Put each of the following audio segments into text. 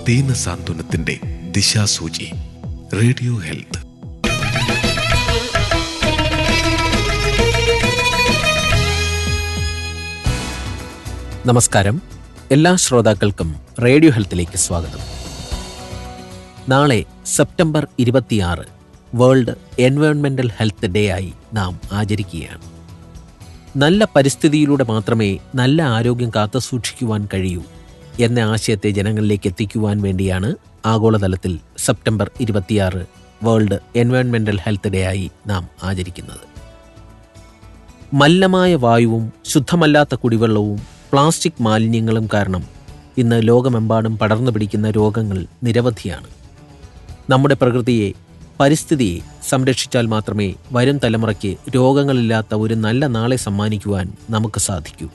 ദീന സാന്ത്വനത്തിന്റെ ദിശാസൂചി radio health നമസ്കാരം എല്ലാ ശ്രോതാക്കൾക്കും റേഡിയോ ഹെൽത്തിലേക്ക് സ്വാഗതം നാളെ സെപ്റ്റംബർ ഇരുപത്തിയാറ് വേൾഡ് എൻവയോൺമെന്റൽ ഹെൽത്ത് ഡേ ആയി നാം ആചരിക്കുകയാണ് നല്ല പരിസ്ഥിതിയിലൂടെ മാത്രമേ നല്ല ആരോഗ്യം കാത്തുസൂക്ഷിക്കുവാൻ കഴിയൂ എന്ന ആശയത്തെ ജനങ്ങളിലേക്ക് എത്തിക്കുവാൻ വേണ്ടിയാണ് ആഗോളതലത്തിൽ സെപ്റ്റംബർ ഇരുപത്തിയാറ് വേൾഡ് എൻവയോൺമെന്റൽ ഹെൽത്ത് ഡേ ആയി നാം ആചരിക്കുന്നത് മലിനമായ വായുവും ശുദ്ധമല്ലാത്ത കുടിവെള്ളവും പ്ലാസ്റ്റിക് മാലിന്യങ്ങളും കാരണം ഇന്ന് ലോകമെമ്പാടും പടർന്നു പിടിക്കുന്ന രോഗങ്ങൾ നിരവധിയാണ് നമ്മുടെ പ്രകൃതിയെ പരിസ്ഥിതിയെ സംരക്ഷിച്ചാൽ മാത്രമേ വരും തലമുറയ്ക്ക് രോഗങ്ങളില്ലാത്ത ഒരു നല്ല നാളെ സമ്മാനിക്കുവാൻ നമുക്ക് സാധിക്കൂ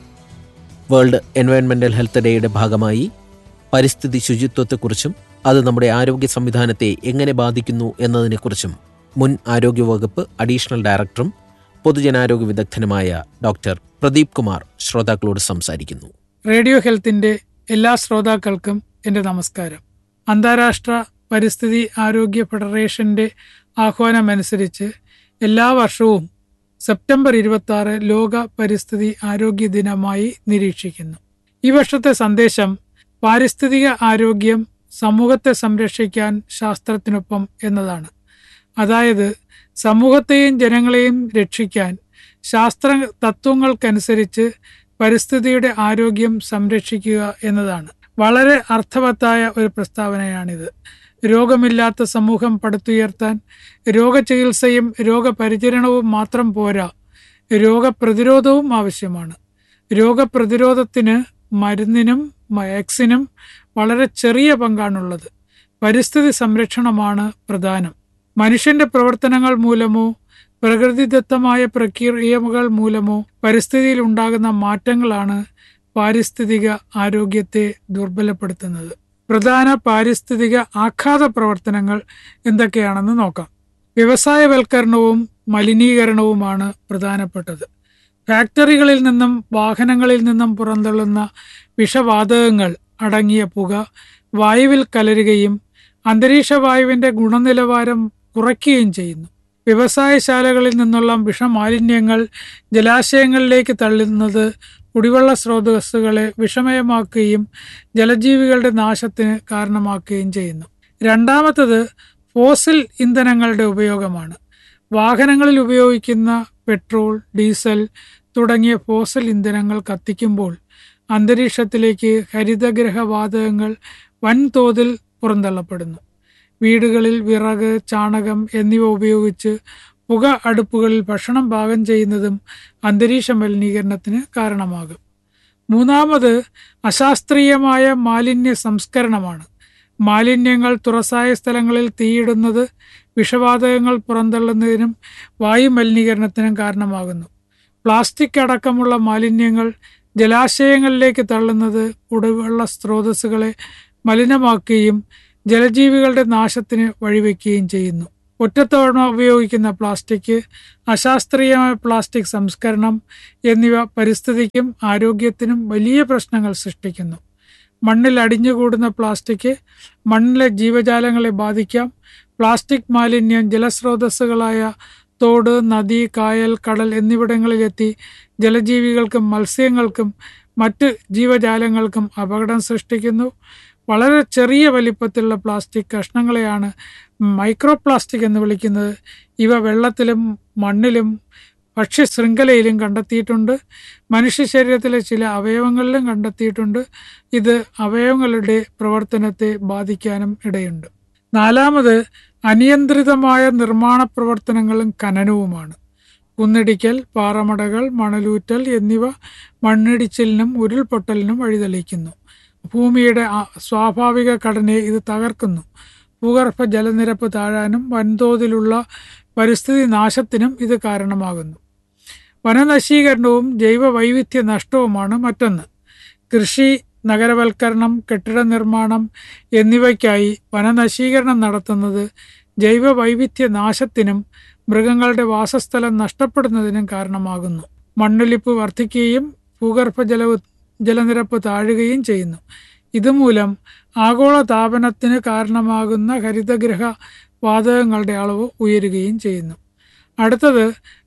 വേൾഡ് എൻവയോൺമെന്റൽ ഹെൽത്ത് ഡേയുടെ ഭാഗമായി പരിസ്ഥിതി ശുചിത്വത്തെക്കുറിച്ചും അത് നമ്മുടെ ആരോഗ്യ സംവിധാനത്തെ എങ്ങനെ ബാധിക്കുന്നു എന്നതിനെക്കുറിച്ചും മുൻ ആരോഗ്യവകുപ്പ് അഡീഷണൽ ഡയറക്ടറും പൊതുജനാരോഗ്യ വിദഗ്ധനുമായ ഡോക്ടർ പ്രദീപ് കുമാർ ശ്രോതാക്കളോട് സംസാരിക്കുന്നു റേഡിയോ ഹെൽത്തിന്റെ എല്ലാ ശ്രോതാക്കൾക്കും എൻ്റെ നമസ്കാരം അന്താരാഷ്ട്ര പരിസ്ഥിതി ആരോഗ്യ ഫെഡറേഷന്റെ ആഹ്വാനമനുസരിച്ച് എല്ലാ വർഷവും സെപ്റ്റംബർ ഇരുപത്തി ആറ് ലോക പരിസ്ഥിതി ആരോഗ്യ ദിനമായി നിരീക്ഷിക്കുന്നു ഈ വർഷത്തെ സന്ദേശം പാരിസ്ഥിതിക ആരോഗ്യം സമൂഹത്തെ സംരക്ഷിക്കാൻ ശാസ്ത്രത്തിനൊപ്പം എന്നതാണ് അതായത് സമൂഹത്തെയും ജനങ്ങളെയും രക്ഷിക്കാൻ ശാസ്ത്ര തത്വങ്ങൾക്കനുസരിച്ച് പരിസ്ഥിതിയുടെ ആരോഗ്യം സംരക്ഷിക്കുക എന്നതാണ് വളരെ അർത്ഥവത്തായ ഒരു പ്രസ്താവനയാണിത് രോഗമില്ലാത്ത സമൂഹം പടുത്തുയർത്താൻ രോഗചികിത്സയും രോഗപരിചരണവും മാത്രം പോരാ രോഗപ്രതിരോധവും ആവശ്യമാണ് രോഗപ്രതിരോധത്തിന് മരുന്നിനും വാക്സിനും വളരെ ചെറിയ പങ്കാണുള്ളത് പരിസ്ഥിതി സംരക്ഷണമാണ് പ്രധാനം മനുഷ്യന്റെ പ്രവർത്തനങ്ങൾ മൂലമോ പ്രകൃതിദത്തമായ പ്രക്രിയകൾ മൂലമോ പരിസ്ഥിതിയിൽ ഉണ്ടാകുന്ന മാറ്റങ്ങളാണ് പാരിസ്ഥിതിക ആരോഗ്യത്തെ ദുർബലപ്പെടുത്തുന്നത് പ്രധാന പാരിസ്ഥിതിക ആഘാത പ്രവർത്തനങ്ങൾ എന്തൊക്കെയാണെന്ന് നോക്കാം വ്യവസായവൽക്കരണവും മലിനീകരണവുമാണ് പ്രധാനപ്പെട്ടത് ഫാക്ടറികളിൽ നിന്നും വാഹനങ്ങളിൽ നിന്നും പുറന്തള്ളുന്ന വിഷവാതകങ്ങൾ അടങ്ങിയ പുക വായുവിൽ കലരുകയും അന്തരീക്ഷ വായുവിന്റെ ഗുണനിലവാരം കുറയ്ക്കുകയും ചെയ്യുന്നു വ്യവസായശാലകളിൽ നിന്നുള്ള വിഷമാലിന്യങ്ങൾ ജലാശയങ്ങളിലേക്ക് തള്ളുന്നത് കുടിവെള്ള സ്രോതസ്സുകളെ വിഷമയമാക്കുകയും ജലജീവികളുടെ നാശത്തിന് കാരണമാക്കുകയും ചെയ്യുന്നു രണ്ടാമത്തത് ഫോസിൽ ഇന്ധനങ്ങളുടെ ഉപയോഗമാണ് വാഹനങ്ങളിൽ ഉപയോഗിക്കുന്ന പെട്രോൾ ഡീസൽ തുടങ്ങിയ ഫോസിൽ ഇന്ധനങ്ങൾ കത്തിക്കുമ്പോൾ അന്തരീക്ഷത്തിലേക്ക് ഹരിതഗ്രഹവാതകങ്ങൾ വൻതോതിൽ പുറന്തള്ളപ്പെടുന്നു വീടുകളിൽ വിറക് ചാണകം എന്നിവ ഉപയോഗിച്ച് പുക അടുപ്പുകളിൽ ഭക്ഷണം പാകം ചെയ്യുന്നതും അന്തരീക്ഷ മലിനീകരണത്തിന് കാരണമാകും മൂന്നാമത് അശാസ്ത്രീയമായ മാലിന്യ സംസ്കരണമാണ് മാലിന്യങ്ങൾ തുറസായ സ്ഥലങ്ങളിൽ തീയിടുന്നത് വിഷവാതകങ്ങൾ പുറന്തള്ളുന്നതിനും വായു മലിനീകരണത്തിനും കാരണമാകുന്നു പ്ലാസ്റ്റിക് അടക്കമുള്ള മാലിന്യങ്ങൾ ജലാശയങ്ങളിലേക്ക് തള്ളുന്നത് കുടിവെള്ള സ്രോതസ്സുകളെ മലിനമാക്കുകയും ജലജീവികളുടെ നാശത്തിന് വഴിവെക്കുകയും ചെയ്യുന്നു ഒറ്റത്തവണ ഉപയോഗിക്കുന്ന പ്ലാസ്റ്റിക് അശാസ്ത്രീയമായ പ്ലാസ്റ്റിക് സംസ്കരണം എന്നിവ പരിസ്ഥിതിക്കും ആരോഗ്യത്തിനും വലിയ പ്രശ്നങ്ങൾ സൃഷ്ടിക്കുന്നു മണ്ണിൽ അടിഞ്ഞുകൂടുന്ന പ്ലാസ്റ്റിക് മണ്ണിലെ ജീവജാലങ്ങളെ ബാധിക്കാം പ്ലാസ്റ്റിക് മാലിന്യം ജലസ്രോതസ്സുകളായ തോട് നദി കായൽ കടൽ എന്നിവിടങ്ങളിലെത്തി ജലജീവികൾക്കും മത്സ്യങ്ങൾക്കും മറ്റ് ജീവജാലങ്ങൾക്കും അപകടം സൃഷ്ടിക്കുന്നു വളരെ ചെറിയ വലിപ്പത്തിലുള്ള പ്ലാസ്റ്റിക് കഷ്ണങ്ങളെയാണ് മൈക്രോ പ്ലാസ്റ്റിക് എന്ന് വിളിക്കുന്നത് ഇവ വെള്ളത്തിലും മണ്ണിലും ഭക്ഷ്യശൃംഖലയിലും കണ്ടെത്തിയിട്ടുണ്ട് മനുഷ്യ ശരീരത്തിലെ ചില അവയവങ്ങളിലും കണ്ടെത്തിയിട്ടുണ്ട് ഇത് അവയവങ്ങളുടെ പ്രവർത്തനത്തെ ബാധിക്കാനും ഇടയുണ്ട് നാലാമത് അനിയന്ത്രിതമായ നിർമ്മാണ പ്രവർത്തനങ്ങളും ഖനനവുമാണ് കുന്നിടിക്കൽ പാറമടകൾ മണലൂറ്റൽ എന്നിവ മണ്ണിടിച്ചിലിനും ഉരുൾപൊട്ടലിനും വഴിതെളിക്കുന്നു ഭൂമിയുടെ സ്വാഭാവിക ഘടനയെ ഇത് തകർക്കുന്നു ഭൂഗർഭ ജലനിരപ്പ് താഴാനും വൻതോതിലുള്ള പരിസ്ഥിതി നാശത്തിനും ഇത് കാരണമാകുന്നു വനനശീകരണവും ജൈവ വൈവിധ്യ നഷ്ടവുമാണ് മറ്റൊന്ന് കൃഷി നഗരവൽക്കരണം കെട്ടിട നിർമ്മാണം എന്നിവയ്ക്കായി വനനശീകരണം നടത്തുന്നത് ജൈവ വൈവിധ്യ നാശത്തിനും മൃഗങ്ങളുടെ വാസസ്ഥലം നഷ്ടപ്പെടുന്നതിനും കാരണമാകുന്നു മണ്ണൊലിപ്പ് വർദ്ധിക്കുകയും ഭൂഗർഭ ജല ജലനിരപ്പ് താഴുകയും ചെയ്യുന്നു ഇതുമൂലം ആഗോള താപനത്തിന് കാരണമാകുന്ന ഹരിതഗ്രഹ വാതകങ്ങളുടെ അളവ് ഉയരുകയും ചെയ്യുന്നു അടുത്തത്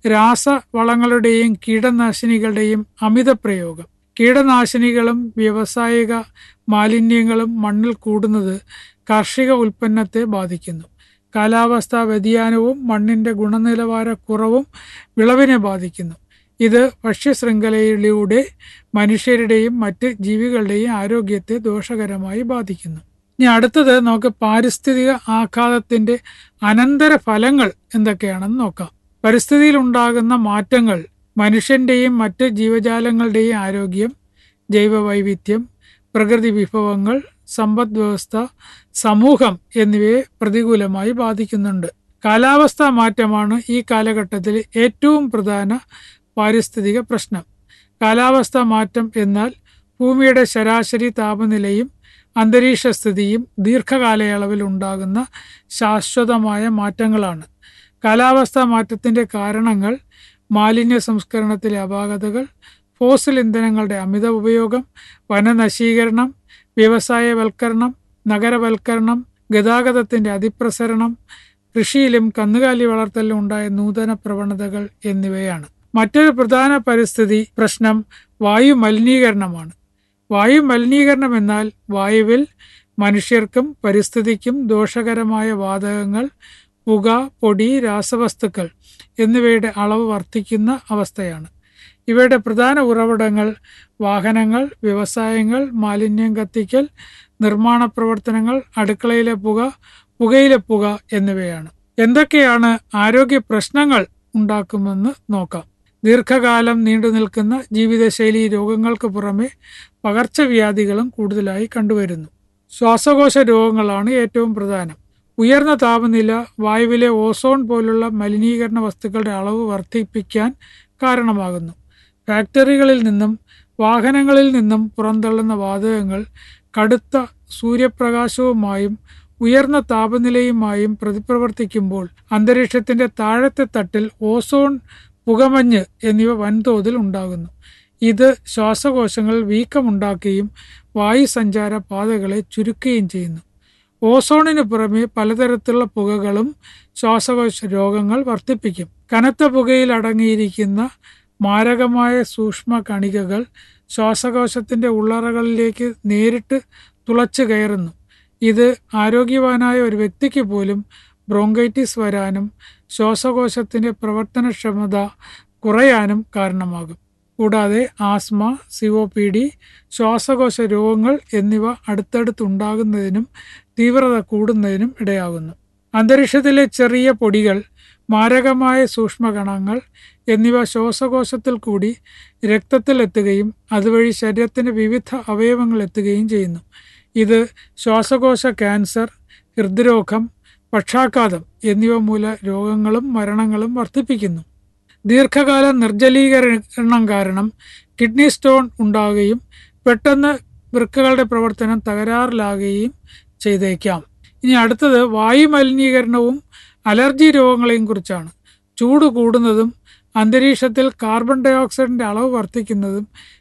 രാസവളങ്ങളുടെയും കീടനാശിനികളുടെയും അമിത പ്രയോഗം കീടനാശിനികളും വ്യാവസായിക മാലിന്യങ്ങളും മണ്ണിൽ കൂടുന്നത് കാർഷിക ഉൽപ്പന്നത്തെ ബാധിക്കുന്നു കാലാവസ്ഥാ വ്യതിയാനവും മണ്ണിന്റെ ഗുണനിലവാര കുറവും വിളവിനെ ബാധിക്കുന്നു ഇത് ഭക്ഷ്യശൃംഖലയിലൂടെ മനുഷ്യരുടെയും മറ്റ് ജീവികളുടെയും ആരോഗ്യത്തെ ദോഷകരമായി ബാധിക്കുന്നു ഇനി അടുത്തത് നമുക്ക് പാരിസ്ഥിതിക ആഘാതത്തിന്റെ അനന്തര ഫലങ്ങൾ എന്തൊക്കെയാണെന്ന് നോക്കാം പരിസ്ഥിതിയിൽ ഉണ്ടാകുന്ന മാറ്റങ്ങൾ മനുഷ്യന്റെയും മറ്റ് ജീവജാലങ്ങളുടെയും ആരോഗ്യം ജൈവവൈവിധ്യം പ്രകൃതി വിഭവങ്ങൾ സമ്പദ് വ്യവസ്ഥ സമൂഹം എന്നിവയെ പ്രതികൂലമായി ബാധിക്കുന്നുണ്ട് കാലാവസ്ഥാ മാറ്റമാണ് ഈ കാലഘട്ടത്തിൽ ഏറ്റവും പ്രധാന പാരിസ്ഥിതിക പ്രശ്നം കാലാവസ്ഥാ മാറ്റം എന്നാൽ ഭൂമിയുടെ ശരാശരി താപനിലയും അന്തരീക്ഷ സ്ഥിതിയും ദീർഘകാലയളവിൽ ഉണ്ടാകുന്ന ശാശ്വതമായ മാറ്റങ്ങളാണ് കാലാവസ്ഥാ മാറ്റത്തിന്റെ കാരണങ്ങൾ മാലിന്യ സംസ്കരണത്തിലെ അപാകതകൾ ഫോസിൽ ഇന്ധനങ്ങളുടെ അമിത ഉപയോഗം വനനശീകരണം വ്യവസായവൽക്കരണം നഗരവൽക്കരണം ഗതാഗതത്തിന്റെ അതിപ്രസരണം കൃഷിയിലും കന്നുകാലി വളർത്തലിലും ഉണ്ടായ നൂതന പ്രവണതകൾ എന്നിവയാണ് മറ്റൊരു പ്രധാന പരിസ്ഥിതി പ്രശ്നം വായു മലിനീകരണമാണ് വായു മലിനീകരണം എന്നാൽ വായുവിൽ മനുഷ്യർക്കും പരിസ്ഥിതിക്കും ദോഷകരമായ വാതകങ്ങൾ പുക പൊടി രാസവസ്തുക്കൾ എന്നിവയുടെ അളവ് വർദ്ധിക്കുന്ന അവസ്ഥയാണ് ഇവയുടെ പ്രധാന ഉറവിടങ്ങൾ വാഹനങ്ങൾ വ്യവസായങ്ങൾ മാലിന്യം കത്തിക്കൽ നിർമ്മാണ പ്രവർത്തനങ്ങൾ അടുക്കളയിലെ പുക പുകയിലെ പുക എന്നിവയാണ് എന്തൊക്കെയാണ് ആരോഗ്യ പ്രശ്നങ്ങൾ ഉണ്ടാക്കുമെന്ന് നോക്കാം ദീർഘകാലം നീണ്ടു നിൽക്കുന്ന ജീവിതശൈലി രോഗങ്ങൾക്ക് പുറമെ പകർച്ചവ്യാധികളും കൂടുതലായി കണ്ടുവരുന്നു ശ്വാസകോശ രോഗങ്ങളാണ് ഏറ്റവും പ്രധാനം ഉയർന്ന താപനില വായുവിലെ ഓസോൺ പോലുള്ള മലിനീകരണ വസ്തുക്കളുടെ അളവ് വർദ്ധിപ്പിക്കാൻ കാരണമാകുന്നു ഫാക്ടറികളിൽ നിന്നും വാഹനങ്ങളിൽ നിന്നും പുറന്തള്ളുന്ന വാതകങ്ങൾ കടുത്ത സൂര്യപ്രകാശവുമായും ഉയർന്ന താപനിലയുമായും പ്രതിപ്രവർത്തിക്കുമ്പോൾ അന്തരീക്ഷത്തിന്റെ താഴത്തെ തട്ടിൽ ഓസോൺ പുകമഞ്ഞ് എന്നിവ വൻതോതിൽ ഉണ്ടാകുന്നു ഇത് ശ്വാസകോശങ്ങളിൽ വീക്കമുണ്ടാക്കുകയും വായുസഞ്ചാര പാതകളെ ചുരുക്കുകയും ചെയ്യുന്നു ഓസോണിന് പുറമെ പലതരത്തിലുള്ള പുകകളും ശ്വാസകോശ രോഗങ്ങൾ വർദ്ധിപ്പിക്കും കനത്ത പുകയിൽ അടങ്ങിയിരിക്കുന്ന മാരകമായ സൂക്ഷ്മ കണികകൾ ശ്വാസകോശത്തിന്റെ ഉള്ളറകളിലേക്ക് നേരിട്ട് തുളച്ചു കയറുന്നു ഇത് ആരോഗ്യവാനായ ഒരു വ്യക്തിക്ക് പോലും ബ്രോങ്കൈറ്റിസ് വരാനും ശ്വാസകോശത്തിന്റെ പ്രവർത്തനക്ഷമത കുറയാനും കാരണമാകും കൂടാതെ ആസ്മ സിഒ പി ഡി ശ്വാസകോശ രോഗങ്ങൾ എന്നിവ അടുത്തടുത്തുണ്ടാകുന്നതിനും തീവ്രത കൂടുന്നതിനും ഇടയാകുന്നു അന്തരീക്ഷത്തിലെ ചെറിയ പൊടികൾ മാരകമായ സൂക്ഷ്മകണങ്ങൾ എന്നിവ ശ്വാസകോശത്തിൽ കൂടി രക്തത്തിൽ എത്തുകയും അതുവഴി ശരീരത്തിന്റെ വിവിധ അവയവങ്ങൾ എത്തുകയും ചെയ്യുന്നു ഇത് ശ്വാസകോശ ക്യാൻസർ ഹൃദ്രോഗം പക്ഷാഘാതം എന്നിവ മൂല രോഗങ്ങളും മരണങ്ങളും വർദ്ധിപ്പിക്കുന്നു ദീർഘകാല നിർജ്ജലീകരണം കാരണം കിഡ്നി സ്റ്റോൺ ഉണ്ടാവുകയും പെട്ടെന്ന് വൃക്കകളുടെ പ്രവർത്തനം തകരാറിലാകുകയും ചെയ്തേക്കാം ഇനി അടുത്തത് വായു മലിനീകരണവും അലർജി രോഗങ്ങളെയും കുറിച്ചാണ് ചൂട് കൂടുന്നതും അന്തരീക്ഷത്തിൽ കാർബൺ ഡൈ ഓക്സൈഡിന്റെ അളവ് വർദ്ധിക്കുന്നതും